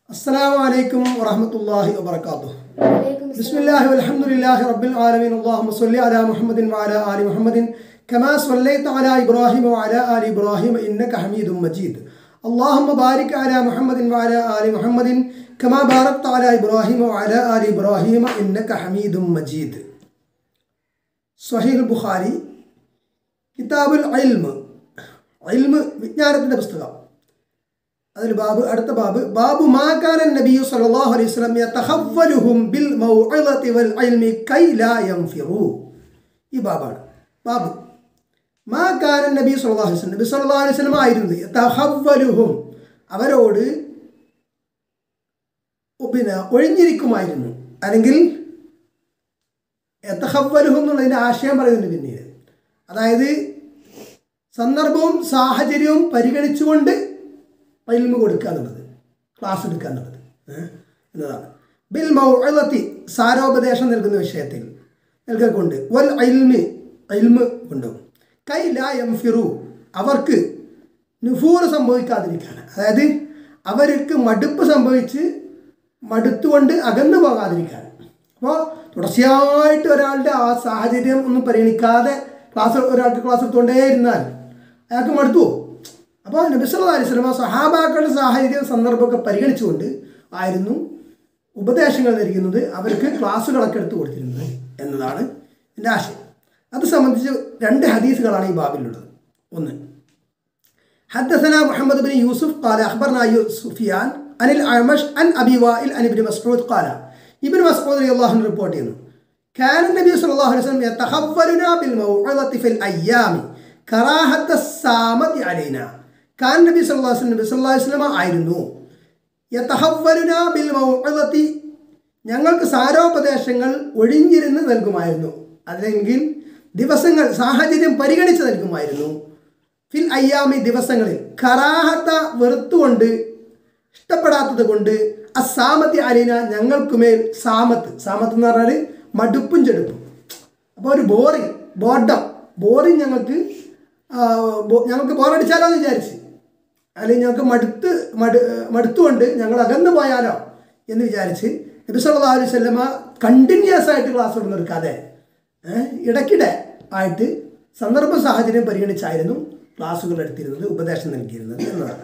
السلام عليكم ورحمة الله وبركاته وعليكم بسم السلام الله والحمد لله رب العالمين اللهم صل على محمد وعلى آل محمد كما صليت على إبراهيم وعلى آل إبراهيم إنك حميد مجيد اللهم بارك على محمد وعلى آل محمد كما باركت على إبراهيم وعلى آل إبراهيم إنك حميد مجيد സ്വഹീൽ ബുഖാരി കിതാബുൽ ഇൽമ് ഇൽമ് വിജ്ഞാനത്തിൻ്റെ പുസ്തകം അതിൽ ബാബ് അടുത്ത ബാബ് ബാബു മാകാനൻ നബിയു സല്ലല്ലാഹു അലൈഹി വസല്ലം യതഹവ്വലുഹും ബിൽ മൗഇളതി വൽ ഇൽമി കൈ ലാ യൻഫിറു ഈ ബാബാണ് ബാബ് മാകാനൻ നബി സല്ലല്ലാഹു അലൈഹി വസല്ലം നബി സല്ലല്ലാഹു അലൈഹി വസല്ലം ആയിരുന്നു യതഹവ്വലുഹും അവരോട് പിന്നെ ഒഴിഞ്ഞിരിക്കുമായിരുന്നു അല്ലെങ്കിൽ എത്തഹവലുഹും എന്നുള്ളതിൻ്റെ ആശയം പറയുന്നുണ്ട് പിന്നീട് അതായത് സന്ദർഭവും സാഹചര്യവും പരിഗണിച്ചുകൊണ്ട് ഇൽമ് കൊടുക്കുക എന്നുള്ളത് ക്ലാസ് എടുക്കുക എന്നുള്ളത് ഏഹ് എന്നതാണ് ബിൽ മൗഅലത്തി സാരോപദേശം നൽകുന്ന വിഷയത്തിൽ നൽകിക്കൊണ്ട് വൽ ഇൽമി ഇൽമ് കൊണ്ടും കൈ ലാ എംഫിറു അവർക്ക് നുഫൂർ സംഭവിക്കാതിരിക്കാൻ അതായത് അവർക്ക് മടുപ്പ് സംഭവിച്ച് മടുത്തുകൊണ്ട് അകന്നു പോകാതിരിക്കാൻ അപ്പോൾ തുടർച്ചയായിട്ട് ഒരാളുടെ ആ സാഹചര്യം ഒന്നും പരിഗണിക്കാതെ ക്ലാസ് ഒരാൾക്ക് ക്ലാസ് എടുത്തുകൊണ്ടേ ഇരുന്നാൽ അയാൾക്ക് മടുത്തു പോകും അപ്പോൾ നബിസ്വല്ലാ അലൈഹി സ്വലമ സഹാബാക്കളുടെ സാഹചര്യം സന്ദർഭമൊക്കെ പരിഗണിച്ചുകൊണ്ട് ആയിരുന്നു ഉപദേശങ്ങൾ നൽകുന്നത് അവർക്ക് ക്ലാസ്സുകളൊക്കെ എടുത്തു കൊടുത്തിരുന്നത് എന്നതാണ് എൻ്റെ ആശയം അത് സംബന്ധിച്ച് രണ്ട് ഹദീസുകളാണ് ഈ ബാബിലുള്ളത് ഒന്ന് حدثنا محمد بن يوسف قال أخبرنا سفيان عن الأعمش عن أبي وائل عن ابن مسعود قال ابن مسعود رضي الله عنه ريبورت ചെയ്യുന്നു كان النبي صلى الله عليه وسلم يتخفلنا بالموعظة في الأيام كراهة السامة علينا كان النبي صلى الله عليه وسلم صلى الله عليه وسلم ആയിരുന്നു യതഹവ്വലുന ബിൽ മൗഇളത്തി ഞങ്ങൾക്ക് സാരോപദേശങ്ങൾ ഒഴിഞ്ഞിരുന്ന് നൽകുമായിരുന്നു അല്ലെങ്കിൽ ദിവസങ്ങൾ സാഹചര്യം പരിഗണിച്ച് നൽകുമായിരുന്നു ഫിൽ അയ്യാമി ദിവസങ്ങളിൽ ഖറാഹത്ത വെറുത്തുകൊണ്ട് ഇഷ്ടപ്പെടാത്തത് കൊണ്ട് അസാമത്തി അലീന ഞങ്ങൾക്കുമേൽ സാമത്ത് സാമത്ത് എന്ന് പറഞ്ഞാൽ മടുപ്പും ചെടുപ്പും അപ്പോൾ ഒരു ബോറിങ് ബോർഡം ബോറിങ് ഞങ്ങൾക്ക് ആ, ബോ- ഞങ്ങൾക്ക് ബോറടിച്ചാലോ എന്ന് വിചാരിച്ച് അല്ലെങ്കിൽ ഞങ്ങൾക്ക് മടുത്ത് മടു മടുത്തുകൊണ്ട് ഞങ്ങൾ അകന്നു പോയാലോ എന്ന് വിചാരിച്ച് നബി സല്ലല്ലാഹു അലൈഹി വസല്ലമ കണ്ടിന്യൂസ് ആയിട്ട് ക്ലാസ് ഒന്നും എടുക്കാതെ ഏഹ്, ഇടയ്ക്കിടെ ആയിട്ട് സന്ദർഭ സാഹചര്യം പരിഗണിച്ചായിരുന്നു ക്ലാസ്സുകൾ എടുത്തിരുന്നത് ഉപദേശം നൽകിയിരുന്നത് എന്നതാണ്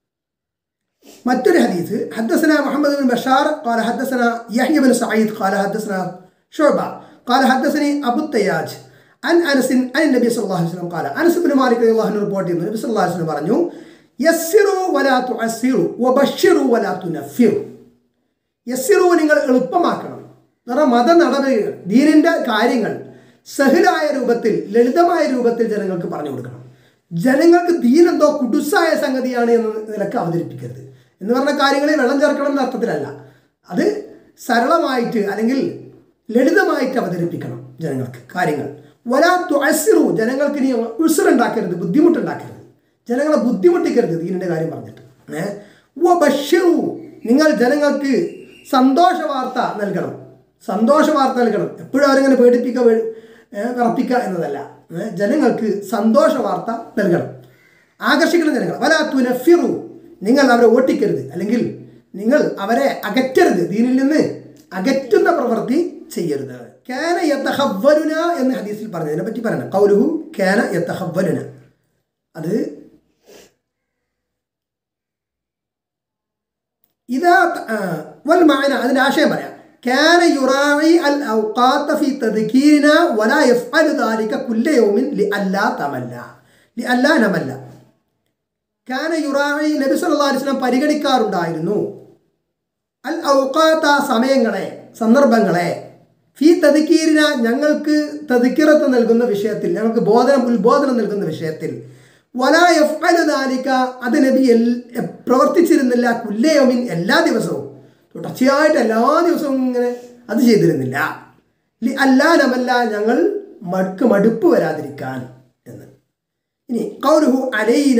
മറ്റൊരു ഹദീസ് حدثنا محمد بن بشار قال حدثنا يحيى بن سعيد قال حدثنا شعبة قال حدثني أبو التياج عن أنس عن النبي صلى الله عليه وسلم قال أنس بن مالك رضي الله عنه റിപ്പോർട്ട് ചെയ്യുന്നു നബി സല്ലല്ലാഹു അലൈഹി വസല്ലം പറഞ്ഞു യസ്സിറു വലാ തുഅസ്സിറു വബശ്ശിറു വലാ തുനഫിറു യസ്സിറു നിങ്ങൾ എളുപ്പമാക്കണം എന്ന് പറഞ്ഞാൽ മത നടപടികൾ ദീനിൻ്റെ കാര്യങ്ങൾ സഹിലായ രൂപത്തിൽ ലളിതമായ രൂപത്തിൽ ജനങ്ങൾക്ക് പറഞ്ഞു കൊടുക്കണം ജനങ്ങൾക്ക് ദീനെന്തോ കുടുസായ സംഗതിയാണ് എന്ന നിലക്ക് അവതരിപ്പിക്കരുത് എന്ന് പറഞ്ഞ കാര്യങ്ങളിൽ വെള്ളം ചേർക്കണം എന്ന അർത്ഥത്തിലല്ല അത് സരളമായിട്ട് അല്ലെങ്കിൽ ലളിതമായിട്ട് അവതരിപ്പിക്കണം ജനങ്ങൾക്ക് കാര്യങ്ങൾ വലാ തുഅസ്സിറു ജനങ്ങൾക്ക് ഇനി ഉത്സറുണ്ടാക്കരുത് ബുദ്ധിമുട്ടുണ്ടാക്കരുത് ജനങ്ങളെ ബുദ്ധിമുട്ടിക്കരുത് ദീനിൻ്റെ കാര്യം പറഞ്ഞിട്ട് ഏഹ് വബശ്ശിറു നിങ്ങൾ ജനങ്ങൾക്ക് സന്തോഷ വാർത്ത നൽകണം സന്തോഷ വാർത്ത നൽകണം എപ്പോഴും അവരിങ്ങനെ പേടിപ്പിക്കുക വേ- ഏഹ് വിറപ്പിക്കുക എന്നതല്ല ഏഹ് ജനങ്ങൾക്ക് സന്തോഷ വാർത്ത നൽകണം ആകർഷിക്കണം ജനങ്ങൾ വലാ തുനഫിറു നിങ്ങൾ അവരെ ഓട്ടിക്കരുത് അല്ലെങ്കിൽ നിങ്ങൾ അവരെ അകറ്റരുത് ദീനിൽ നിന്ന് അകറ്റുന്ന പ്രവൃത്തി ചെയ്യരുത് കേന യത്തഹവ്വലുന എന്ന് ഹദീസിൽ പറഞ്ഞതിനെ പറ്റി പറയണം കൗലുഹു കേന യത്തഹവ്വലുന അത് ഇതാ والمعنى അതിന്റെ ആശയം പറയാം كان يراعي الأوقات في تذكيرنا ولا يفعل ذلك كل يوم لئلا تمل لئلا نمل كان يراعي നബി സല്ലല്ലാഹു അലൈഹി വസല്ലം പരിഗണിക്കാറുണ്ടായിരുന്നു അൽ ഔക്കാത്ത സമയങ്ങളെ സന്ദർഭങ്ങളെ ഫി തതിക്കീരിന ഞങ്ങൾക്ക് തതിക്കിറത്ത് നൽകുന്ന വിഷയത്തിൽ ഞങ്ങൾക്ക് ബോധനം ഉത്ബോധനം നൽകുന്ന വിഷയത്തിൽ വലാ യഫ്അലു ദാലിക അത് നബി എൽ പ്രവർത്തിച്ചിരുന്നില്ല കുല്ലയോമിൻ എല്ലാ ദിവസവും തുടർച്ചയായിട്ട് എല്ലാ ദിവസവും ഇങ്ങനെ അത് ചെയ്തിരുന്നില്ല ലി അല്ലാനമല്ല ഞങ്ങൾ മടുക്ക് മടുപ്പ് വരാതിരിക്കാൻ എന്ന് ഇനി കൗരുഹു അലൈന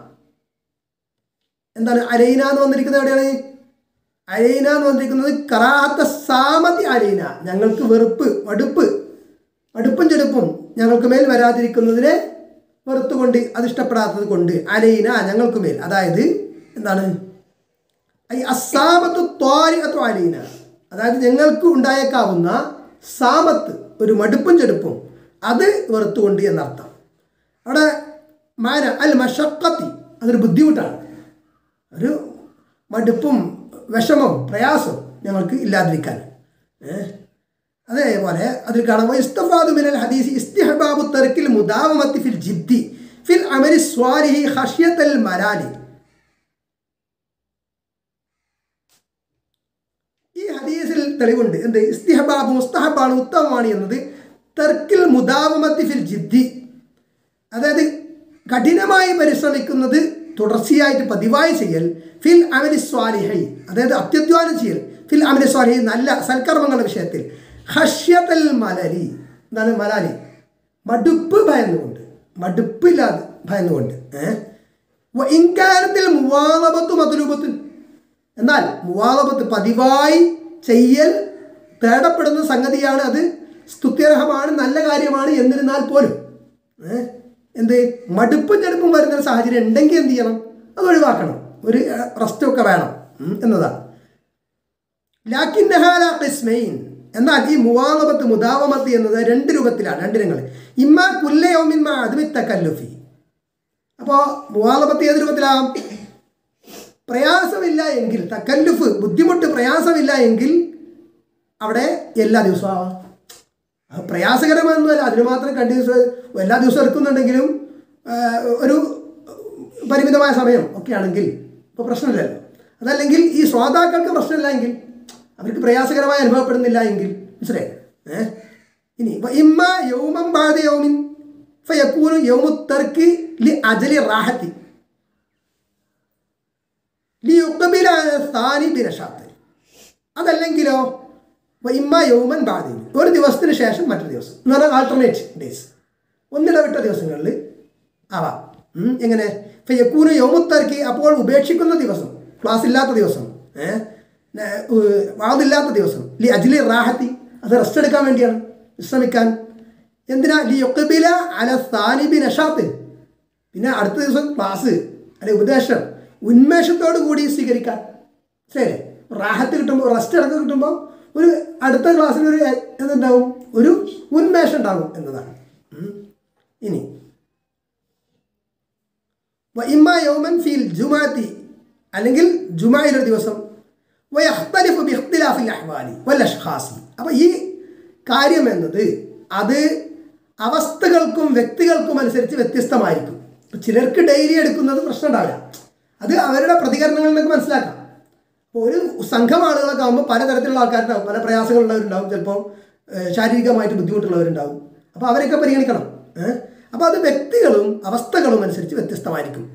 എന്താണ് അലൈന എന്ന് വന്നിരിക്കുന്നത് എവിടെയാണ് അലൈന എന്ന് വന്നിരിക്കുന്നത് കറാത്ത സാമതി അലൈന ഞങ്ങൾക്ക് വെറുപ്പ് മടുപ്പ് മടുപ്പും ചെടുപ്പും ഞങ്ങൾക്ക് മേൽ വരാതിരിക്കുന്നതിനെ വെറുത്തുകൊണ്ട് അത് ഇഷ്ടപ്പെടാത്തത് കൊണ്ട് അലൈന ഞങ്ങൾക്ക് മേൽ അതായത് എന്താണ് ഐ അസാമത്ത് ത്വാരിഅത്തു അലീന അതായത് ഞങ്ങൾക്ക് ഉണ്ടായേക്കാവുന്ന സാമത്ത് ഒരു മടുപ്പും ചെടുപ്പും അത് വെറുത്തുകൊണ്ട് എന്നർത്ഥം അവിടെ മാന അൽ മഷക്കത്തി അതൊരു ബുദ്ധിമുട്ടാണ് ഒരു മടുപ്പും വിഷമവും പ്രയാസവും ഞങ്ങൾക്ക് ഇല്ലാതിരിക്കാൻ ഏഹ് അതേപോലെ അതിൽ കാണാം ഇസ്തഫാദു മിനൽ ഹദീസ് ഇസ്തിഹബാബു തർക്കിൽ മുദാവമത്തി ഫിൽ ജിദ്ദി ഫിൽ അമലി സ്വാലിഹി ഖഷ്യത്തൽ മലാലി ഈ ഹദീസിൽ തെളിവുണ്ട് എന്ത് ഇസ്തിഹബാബ് മുസ്തഹബാണ് ഉത്തമമാണ് എന്നത് തർക്കിൽ മുദാവമത്തി ഫിൽ ജിദ്ദി അതായത് കഠിനമായി പരിശ്രമിക്കുന്നത് തുടർച്ചയായിട്ട് പതിവായി ചെയ്യൽ ഫിൽ അമലി സ്വാലിഹൈ അതായത് അത്യധ്വാനം ചെയ്യൽ ഫിൽ അമലി സ്വാലിഹൈ നല്ല സൽക്കർമ്മങ്ങളുടെ വിഷയത്തിൽ ഹഷ്യത്തൽ മലരി എന്താണ് മലാലി മടുപ്പ് ഭയന്നുകൊണ്ട് മടുപ്പില്ലാതെ ഭയന്നുകൊണ്ട് ഏഹ് ഇൻകാലത്തിൽ മുവാലബത്ത് മതരൂപത്തിൽ എന്നാൽ മുവാലബത്ത് പതിവായി ചെയ്യൽ തേടപ്പെടുന്ന സംഗതിയാണ് അത് സ്തുത്യർഹമാണ് നല്ല കാര്യമാണ് എന്നിരുന്നാൽ പോലും ഏഹ് എന്ത് മടുപ്പും ചെടുപ്പും വരുന്ന ഒരു സാഹചര്യം ഉണ്ടെങ്കിൽ എന്ത് ചെയ്യണം അത് ഒഴിവാക്കണം ഒരു റെസ്റ്റ് ഒക്കെ വേണം ഉം, എന്നതാണ് ലാക്കിൻ നഹാല ഖിസ്മൈൻ എന്നാൽ ഈ മുവാലബത്ത് മുദാവമത്ത് എന്നത് രണ്ട് രൂപത്തിലാണ് രണ്ട് രംഗങ്ങൾ ഇമ്മ കുല്ലയോമിന്മ അതുമി തക്കല്ലുഫി അപ്പോൾ മുവാലബത്ത് ഏത് രൂപത്തിലാവും പ്രയാസമില്ല എങ്കിൽ തക്കല്ലുഫ് ബുദ്ധിമുട്ട് പ്രയാസമില്ല എങ്കിൽ അവിടെ എല്ലാ ദിവസവും ആവാം അത് പ്രയാസകരമൊന്നുമല്ല അതിന് മാത്രം കണ്ടിന്യൂസ് എല്ലാ ദിവസവും എടുക്കുന്നുണ്ടെങ്കിലും ആ, ഒരു പരിമിതമായ സമയം ഒക്കെ ആണെങ്കിൽ ഇപ്പോൾ പ്രശ്നമില്ലല്ലോ അതല്ലെങ്കിൽ ഈ ശ്രോതാക്കൾക്ക് പ്രശ്നമില്ല എങ്കിൽ അവർക്ക് പ്രയാസകരമായി അനുഭവപ്പെടുന്നില്ല എങ്കിൽ മനസ്സിലായി ഏഹ് ഇനി വ ഇമ്മ യൗമം ബാധ യൗമിൻ ഫയക്കൂനു യൗമു തർക്ക് ലി അജലി റാഹത്തി ലി യുക്കബില സ്ഥാനി ബിരഷാത്ത് അതല്ലെങ്കിലോ വ ഇമ്മ യൗമൻ ബാധയിൽ ഒരു ദിവസത്തിന് ശേഷം മറ്റൊരു ദിവസം എന്ന് പറഞ്ഞാൽ ആൾട്ടർനേറ്റ് ഡേയ്സ് ഒന്നിടവിട്ട ദിവസങ്ങളിൽ ആവാം ഉം, എങ്ങനെ ഫയക്കൂന് യൗമുത്തർക്ക് അപ്പോൾ ഉപേക്ഷിക്കുന്ന ദിവസം ക്ലാസ് ഇല്ലാത്ത ദിവസം ഏഹ് വാതില്ലാത്ത ദിവസം ലി അജ്ലി റാഹത്തി അത് റെസ്റ്റ് എടുക്കാൻ വേണ്ടിയാണ് വിശ്രമിക്കാൻ എന്തിനാ ലി യൊക്കബില അല സ്ഥാനിബി നഷാത്ത് പിന്നെ അടുത്ത ദിവസം ക്ലാസ് അല്ലെ ഉപദേശം ഉന്മേഷത്തോടു കൂടി സ്വീകരിക്കാൻ ശരി റാഹത്ത് കിട്ടുമ്പോൾ റെസ്റ്റ് അടക്കം കിട്ടുമ്പോൾ ഒരു അടുത്ത ക്ലാസ്സിൽ ഒരു എന്തുണ്ടാവും ഒരു ഉന്മേഷം ഉണ്ടാകും എന്നതാണ് ഉം. ഇനി ഇമ്മ യൗമൻ ഫീൽ ജുമാത്തി അല്ലെങ്കിൽ ജുമായിലൊരു ദിവസം വയഖ്തലിഫു ബിഖ്തിലാഫിൽ അഹ്വാലി വൽ അഷ്ഖാസി അപ്പോൾ ഈ കാര്യം എന്നത് അത് അവസ്ഥകൾക്കും വ്യക്തികൾക്കും അനുസരിച്ച് വ്യത്യസ്തമായിരിക്കും ഇപ്പൊ ചിലർക്ക് ഡെയിലി എടുക്കുന്നത് പ്രശ്നം ഉണ്ടാവില്ല അത് അവരുടെ പ്രതികരണങ്ങളിൽ നിന്നൊക്കെ മനസ്സിലാക്കാം അപ്പോൾ ഒരു സംഘം ആളുകളൊക്കെ ആകുമ്പോൾ പലതരത്തിലുള്ള ആൾക്കാരുണ്ടാവും പല പ്രയാസങ്ങളുള്ളവരുണ്ടാവും ചിലപ്പോൾ ഏഹ്, ശാരീരികമായിട്ട് ബുദ്ധിമുട്ടുള്ളവരുണ്ടാവും അപ്പോൾ അവരെയൊക്കെ പരിഗണിക്കണം ഏഹ് അപ്പോൾ അത് വ്യക്തികളും അവസ്ഥകളും അനുസരിച്ച് വ്യത്യസ്തമായിരിക്കും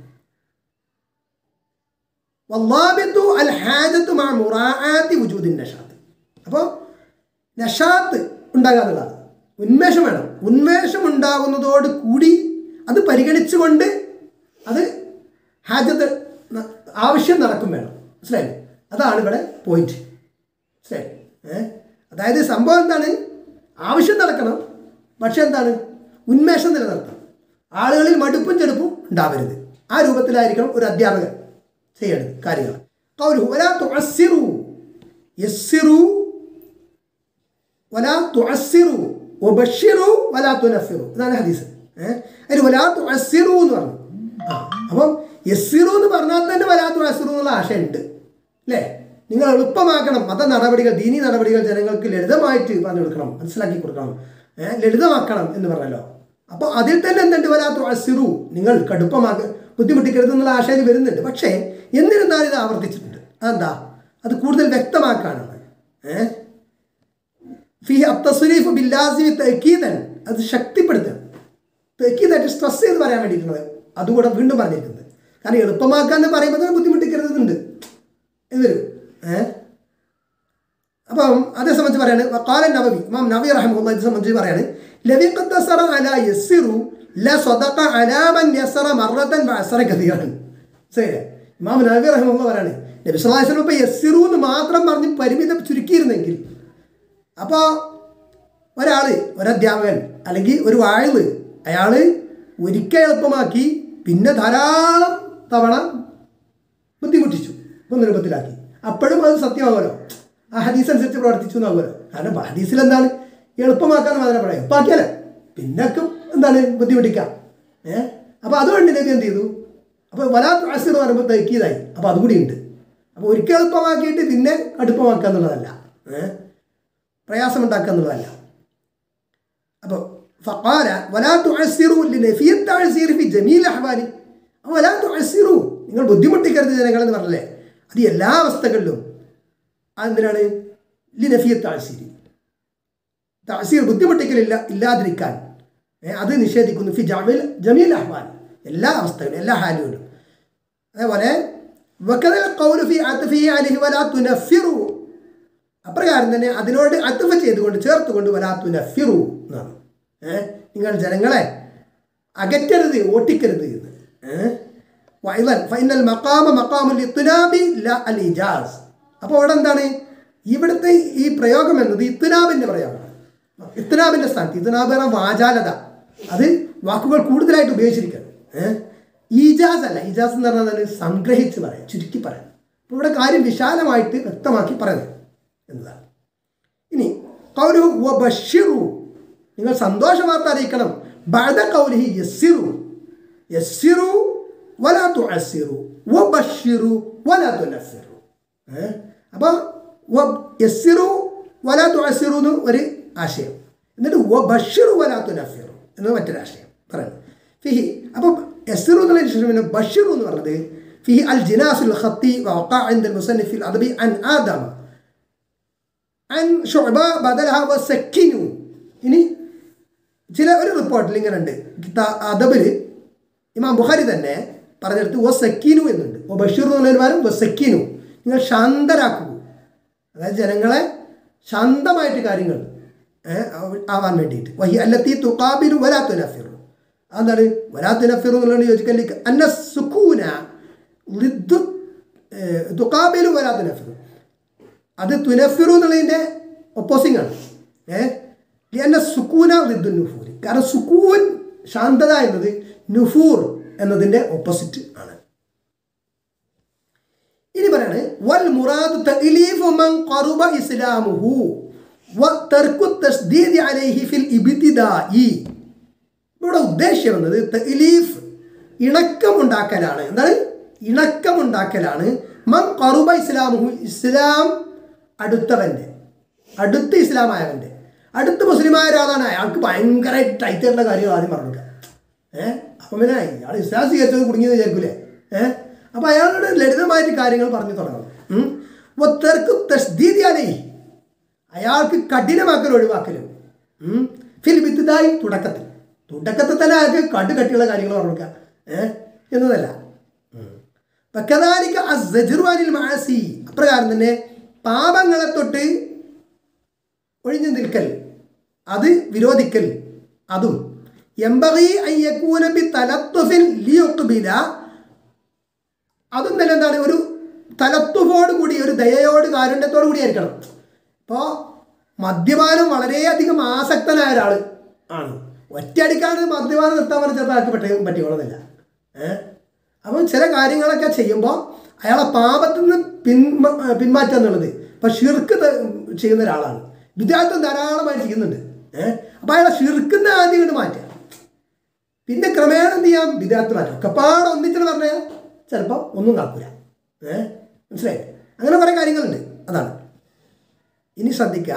വല്ലാബിത്തു അൽ ഹാജത്തു മാ മുറാആത്തി വുജൂദിൻ നഷാത്ത് അപ്പോൾ നഷാത്ത് ഉണ്ടാകാന്നുള്ളതാണ് ഉന്മേഷം വേണം ഉന്മേഷം ഉണ്ടാകുന്നതോട് കൂടി അത് പരിഗണിച്ചുകൊണ്ട് അത് ഹാജത്ത് ന- ആവശ്യം നടക്കും വേണം മനസ്സിലായില്ലേ അതാണ് ഇവിടെ പോയിന്റ് മനസ്സിലായി ഏ അതായത് സംഭവം എന്താണ് ആവശ്യം നടക്കണം പക്ഷെ എന്താണ് ഉന്മേഷം നിലനിർത്തണം ആളുകളിൽ മടുപ്പും ചെടുപ്പും ഉണ്ടാവരുത് ആ രൂപത്തിലായിരിക്കണം ഒരു അധ്യാപകൻ ചെയ്യേണ്ടത് കാര്യങ്ങൾ കൗലു വലാ തുഅസ്സിറു യസ്സിറു വലാ തുഅസ്സിറു വബശ്ശിറു വലാ തുനഫിറു ഇതാണ് ഹദീസ് ഏഹ് അതിൽ വലാ തുഅസ്സിറു എന്ന് പറഞ്ഞു ആ അപ്പം യസ്സിറു എന്ന് പറഞ്ഞാൽ തന്നെ വലാ തുഅസ്സിറു എന്നുള്ള ആശയമുണ്ട് അല്ലേ നിങ്ങൾ എളുപ്പമാക്കണം മത നടപടികൾ ദീനി നടപടികൾ ജനങ്ങൾക്ക് ലളിതമായിട്ട് പറഞ്ഞു കൊടുക്കണം മനസ്സിലാക്കി കൊടുക്കണം ഏഹ് ലളിതമാക്കണം എന്ന് പറഞ്ഞല്ലോ അപ്പോൾ അതിൽ തന്നെ എന്തുണ്ട് വലാത്തു അസിറു നിങ്ങൾ കടുപ്പമാക്ക ബുദ്ധിമുട്ടിക്കരുത് എന്നുള്ള ആശയം വരുന്നുണ്ട് പക്ഷേ എന്നിരുന്നാലും ഇത് ആവർത്തിച്ചിട്ടുണ്ട് അതെന്താ അത് കൂടുതൽ വ്യക്തമാക്കാനാണ് ഏഹ് ഫി അത്തസുരീഫ് ബില്ലാസിമി തെക്കീതൻ അത് ശക്തിപ്പെടുത്തുക തെക്കീതായിട്ട് സ്ട്രെസ് ചെയ്ത് പറയാൻ വേണ്ടിയിട്ടുള്ളത് അതുകൂടെ വീണ്ടും പറഞ്ഞിരിക്കുന്നത് കാരണം എളുപ്പമാക്കാന്ന് പറയുമ്പോൾ തന്നെ ബുദ്ധിമുട്ടിക്കരുതുണ്ട് എന്ന് വരും ഏഹ് അപ്പം അതേ സംബന്ധിച്ച് പറയാണ് കാലൻ നവവി ഇമാം നവി റഹമുള്ള ഇത് സംബന്ധിച്ച് പറയാണ് ലവി ഖദ്ദസറ അല യസ്സിറു ല സ്വദഖ അലാ മൻ യസറ മറത്തൻ വഅസറ കഥീറൻ ശരി ഇമാം നവി റഹമുള്ള പറയാണ് നബി സല്ലല്ലാഹു അലൈഹി വസല്ലം ഇപ്പോൾ യസ്സിറു എന്ന് മാത്രം പറഞ്ഞ് പരിമിതം ചുരുക്കിയിരുന്നെങ്കിൽ അപ്പോൾ ഒരാൾ ഒരധ്യാപകൻ അല്ലെങ്കിൽ ഒരു വാഴ് അയാൾ ഒരിക്കൽ എളുപ്പമാക്കി പിന്നെ ധാരാളം തവണ ബുദ്ധിമുട്ടിച്ചു ഒന്നും രൂപത്തിലാക്കി അപ്പോഴും അത് സത്യമാകുമല്ലോ ആ ഹദീസ് അനുസരിച്ച് പ്രവർത്തിച്ചു എന്നാകുമല്ലോ കാരണം ഹദീസിൽ എന്താണ് എളുപ്പമാക്കാന്ന് മാത്രമേ പറയാം എളുപ്പമാക്കിയാലേ പിന്നൊക്കെ എന്താണ് ബുദ്ധിമുട്ടിക്കാം ഏഹ് അപ്പോൾ അതുകൊണ്ട് നബി എന്ത് ചെയ്തു അപ്പോൾ വലാത്ത അസിർ എന്ന് പറയുമ്പോൾ തൈക്കിയതായി അപ്പോൾ അതുകൂടി ഉണ്ട് അപ്പോൾ ഒരിക്കൽ എളുപ്പമാക്കിയിട്ട് പിന്നെ കടുപ്പമാക്കുക എന്നുള്ളതല്ല ഏഹ് പ്രയാസമുണ്ടാക്കുക എന്നുള്ളതല്ല അപ്പോൾ ഫഖാല വലാ തുഅസ്സിറു ലിനഫിയ തഅസീർ ഫി ജമീൽ അഹ്വാലി വലാ തുഅസ്സിറു നിങ്ങൾ ബുദ്ധിമുട്ടിക്കരുത് ജനങ്ങളെന്ന് പറഞ്ഞല്ലേ അത് എല്ലാ അവസ്ഥകളിലും അതെന്തിനാണ് ലിനഫിയ തഅസീർ തഅസീർ ബുദ്ധിമുട്ടിക്കലില്ല ഇല്ലാതിരിക്കാൻ ഏ, അത് നിഷേധിക്കുന്നു ഫി ജമീൽ ജമീൽ അഹ്വാൽ എല്ലാ അവസ്ഥകളും എല്ലാ ഹാലുകളും അതേപോലെ വക്കതൽ ഖൗലു ഫി അത്ഫി അലൈഹി വലാ തുനഫിറു അപ്രകാരം തന്നെ അതിനോട് അത്തുഫ ചെയ്തുകൊണ്ട് ചേർത്തുകൊണ്ട് വലാത്തു നഫിറു എന്നാണ് ഏഹ് നിങ്ങൾ ജനങ്ങളെ അകറ്റരുത് ഓട്ടിക്കരുത് എന്ന് ഏഹ് വൈലൻ ഫൈനൽ മക്കാമ മക്കാമുൽ ഇത്തുനാബി ല അൽ ഇജാസ് അപ്പോൾ അവിടെ എന്താണ് ഇവിടുത്തെ ഈ പ്രയോഗം എന്നത് ഇത്തുനാബിൻ്റെ പ്രയോഗമാണ് ഇത്തുനാബിൻ്റെ സ്ഥാനത്ത് ഇത്തുനാബ് എന്ന വാചാലത അത് വാക്കുകൾ കൂടുതലായിട്ട് ഉപയോഗിച്ചിരിക്കുകയാണ് ഏഹ് ഈജാസ് അല്ല ഈജാസ് എന്ന് പറഞ്ഞാൽ എന്താണ്? സംഗ്രഹിച്ച് പറയാം ചുരുക്കി പറയാം അപ്പോൾ ഇവിടെ കാര്യം വിശാലമായിട്ട് വ്യക്തമാക്കി പറയുന്നത് എന്നതാണ് ഇനി കൗലു വബഷിറു നിങ്ങൾ സന്തോഷ വാർത്ത അറിയിക്കണം ബഅദ കൗലിഹി യസ്സിറു യസ്സിറു വലാ തുഅസ്സിറു വബഷിറു വലാ തുനഫിറു ഏഹ് അപ്പോൾ യസ്സിറു വലാ തുഅസ്സിറു എന്ന് ഒരു ആശയം എന്നിട്ട് വബഷിറു വലാ തുനഫിറു എന്ന് മറ്റൊരു ആശയം പറയുന്നത് ഫിഹി അപ്പോൾ യസ്സിറു എന്നുള്ള ശേഷം പിന്നെ ബഷിറു എന്ന് പറഞ്ഞത് ഫിഹി അൽ ജിനാസുൽ ഖത്തി വഖഅ عند المصنف الأدبي عن آدم അൻ ഷുഅബ ബദലഹ വസക്കിനു ഇനി ചില ഒരു റിപ്പോർട്ടിൽ ഇങ്ങനെ ഉണ്ട് അദബിൽ ഇമാം ബുഖാരി തന്നെ പറഞ്ഞെടുത്ത് ഒ സക്കീനു എന്നുണ്ട് ഒ ബഷീർ എന്നുള്ളതിന് പകരം ഒ സക്കീനു നിങ്ങൾ ശാന്തരാക്കൂ അതായത് ജനങ്ങളെ ശാന്തമായിട്ട് കാര്യങ്ങൾ ഏ, ആവ- ആവാൻ വേണ്ടിയിട്ട് വഹി അല്ലത്തി തുക്കാബിലു വലാത്തു നഫിറു അതെന്താണ് വലാത്തു നഫിറു എന്നുള്ളത് യോജിക്കലേക്ക് അന്ന സുക്കൂന ലിദ്ദു ഏ, തുക്കാബിലു വലാത്തു നഫിറു അത് തുനഫിറു എന്നുള്ളതിൻ്റെ ഒപ്പോസിംഗ് ആണ് ഏ ലിയന്ന സുക്കൂന വിദ്ദു നുഫൂർ കാരണം സുക്കൂൻ ശാന്തത എന്നത് നുഫൂർ എന്നതിൻ്റെ ഓപ്പോസിറ്റ് ആണ് ഇനി പറയാണ് വൽ മുറാദ് തഅലീഫു മൻ ഖറുബ ഇസ്ലാമുഹു വ തർക്കു തസ്ദീദ് അലൈഹി ഫിൽ ഇബ്തിദാഇ ഇവിടെ ഉദ്ദേശ്യം എന്നത് തഅലീഫ് ഇണക്കമുണ്ടാക്കലാണ് എന്താണ് ഇണക്കമുണ്ടാക്കലാണ് മൻ ഖറുബ ഇസ്ലാമുഹു ഇസ്ലാം അടുത്തവൻ്റെ അടുത്ത ഇസ്ലാമായവൻ്റെ അടുത്ത മുസ്ലിമായ ഒരാളാണ് അയാൾക്ക് ഭയങ്കരമായിട്ട് ടൈറ്റായിട്ടുള്ള കാര്യം ആദ്യം പറഞ്ഞു കൊടുക്കുക ഏഹ് അപ്പം പിന്നെ ഇയാൾ ഇസ്ലാം സ്വീകരിച്ചത് കുടുങ്ങിയെന്ന് വിചാരിക്കൂലേ ഏഹ് അപ്പം അയാളോട് ലളിതമായിട്ട് കാര്യങ്ങൾ പറഞ്ഞു തുടങ്ങണം ഉം. ഒത്തർക്ക് തസ്ദീദിയാലേ അയാൾക്ക് കഠിനമാക്കൽ ഒഴിവാക്കലും ഉം. ഫിൽ വിത്തുതായി തുടക്കത്തിൽ തുടക്കത്തിൽ തന്നെ അയാൾക്ക് കടു കട്ടിയുള്ള കാര്യങ്ങൾ പറഞ്ഞു കൊടുക്കുക ഏഹ് എന്നതല്ല പക്കതാലിക്ക അസ്സജിർവാനിൽ മാസി അപ്രകാരം തന്നെ പാപങ്ങളെ തൊട്ട് ഒഴിഞ്ഞു നിൽക്കൽ അത് വിരോധിക്കൽ അതും എംബകി അയ്യക്കൂന ബി തലത്തുഫിൻ ലിയൊക്കുബില അതും തന്നെ എന്താണ് ഒരു തലത്തുഫോട് കൂടി ഒരു ദയയോട് കാരുണ്യത്തോടു കൂടി ആയിരിക്കണം ഇപ്പോൾ മദ്യപാനം വളരെയധികം ആസക്തനായ ഒരാൾ ആണ് ഒറ്റയടിക്കാണ് മദ്യപാനം നിർത്താൻ പറഞ്ഞ ചിലപ്പോൾ ആൾക്ക് പറ്റി പറ്റിക്കൊള്ളുന്നില്ല ഏഹ് അപ്പം ചില കാര്യങ്ങളൊക്കെ ചെയ്യുമ്പോൾ അയാളെ പാപത്തിൽ നിന്ന് പിന്മ പിന്മാറ്റുക എന്നുള്ളത് ഇപ്പം ഷിർക്ക് ത- ചെയ്യുന്ന ഒരാളാണ് വിദ്യാർത്ഥം ധാരാളമായി ചെയ്യുന്നുണ്ട് ഏഹ് അപ്പോൾ അയാളെ ഷിർക്കുന്ന ആദ്യം കൊണ്ട് മാറ്റുക പിന്നെ ക്രമേണ എന്ത് ചെയ്യാം വിദ്യാർത്ഥി മാറ്റാം ഒക്കെപ്പാട് ഒന്നിച്ചിട്ട് പറഞ്ഞാൽ ചിലപ്പോൾ ഒന്നും നടക്കില്ല ഏഹ് മനസ്സിലായി അങ്ങനെ കുറേ കാര്യങ്ങളുണ്ട് അതാണ് ഇനി ശ്രദ്ധിക്കുക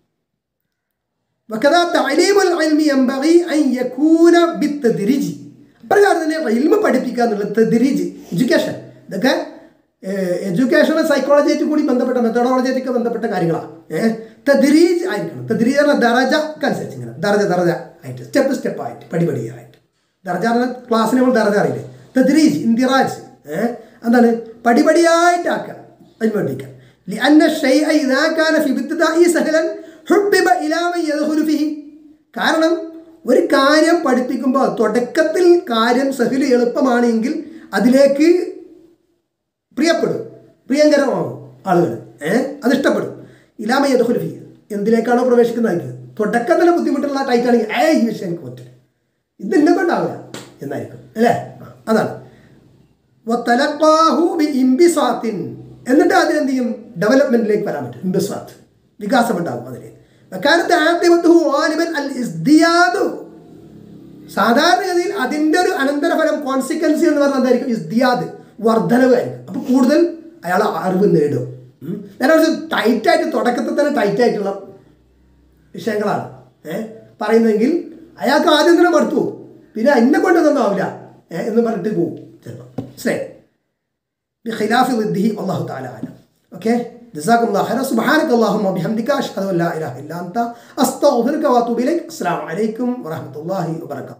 وكذا تعليم العلم ينبغي أن يكون بالتدريج അപ്രകാരം തന്നെ ഇൽമ പഠിപ്പിക്കുക എന്നുള്ളത് തദ്രീജ് എഡ്യൂക്കേഷൻ ഇതൊക്കെ എഡ്യൂക്കേഷൻ സൈക്കോളജിയായിട്ട് കൂടി ബന്ധപ്പെട്ട മെത്തഡോളജിയായിട്ടൊക്കെ ബന്ധപ്പെട്ട കാര്യങ്ങളാണ് ഏഹ് തദ്രീജ് ആയിരിക്കണം തദ്രീജ് പറഞ്ഞാൽ ദറജക്ക് അനുസരിച്ച് ഇങ്ങനെ ദറജ ദറജ ആയിട്ട് സ്റ്റെപ്പ് സ്റ്റെപ്പ് ആയിട്ട് പടിപടിയായിട്ട് ദർജ പറഞ്ഞ ക്ലാസ്സിന് നമ്മൾ ദർജ അറിയില്ലേ തദ്രീജ് ഇന്ദിറാജ് ഏഹ് എന്താണ് പടിപടിയായിട്ടാക്കുക അതിന് വേണ്ടിയിട്ട് لأن الشيء إذا كان في ابتدائه سهلا حبب إلى من يدخل فيه കാരണം ഒരു കാര്യം പഠിപ്പിക്കുമ്പോൾ തുടക്കത്തിൽ കാര്യം സഹിൽ എളുപ്പമാണെങ്കിൽ അതിലേക്ക് പ്രിയപ്പെടും പ്രിയങ്കരമാവും ആളുകൾ ഏഹ് അത് ഇഷ്ടപ്പെടും ഇലാമ യദുൽ ഫി എന്തിലേക്കാണോ പ്രവേശിക്കുന്നത് തുടക്കത്തിൽ ബുദ്ധിമുട്ടുള്ള ടൈറ്റ് ആണെങ്കിൽ ഏ ഈ വിഷയം എനിക്ക് പറ്റില്ല ഇത് എന്നെ കൊണ്ടാവില്ല എന്നായിരിക്കും അല്ലേ ആ, അതാണ് വത്തലഖാഹു ബിഇംബിസാത്തിൻ എന്നിട്ട് അതിനെന്ത് ചെയ്യും ഡെവലപ്മെന്റിലേക്ക് വരാൻ പറ്റും ഇമ്പസ്വാത്ത് വികാസം ഉണ്ടാകും അതിന് വക്കാലത്ത് ആദ്യമത്തു ഓലിബൻ അൽ ഇസ്ദിയാദു സാധാരണഗതിയിൽ അതിൻ്റെ ഒരു അനന്തരഫലം കോൺസിക്വൻസി എന്ന് പറഞ്ഞാൽ എന്തായിരിക്കും ഇസ്ദിയാദ് വർധനവായിരിക്കും അപ്പോൾ കൂടുതൽ അയാൾ അറിവ് നേടും ഉം. നേരെ കുറച്ച് ടൈറ്റായിട്ട് തുടക്കത്തിൽ തന്നെ ടൈറ്റായിട്ടുള്ള വിഷയങ്ങളാണ് ഏഹ് പറയുന്നതെങ്കിൽ അയാൾക്ക് ആദ്യം തന്നെ മടുത്തു പോകും പിന്നെ എന്നെ കൊണ്ടൊന്നും ആവില്ല ഏഹ് എന്ന് പറഞ്ഞിട്ട് പോകും ചിലപ്പോൾ മനസ്സിലായി بخلاف ضده والله تعالى اعلم اوكي جزاكم الله خيرا سبحانك اللهم وبحمدك اشهد ان لا اله الا انت استغفرك واتوب اليك السلام عليكم ورحمه الله وبركاته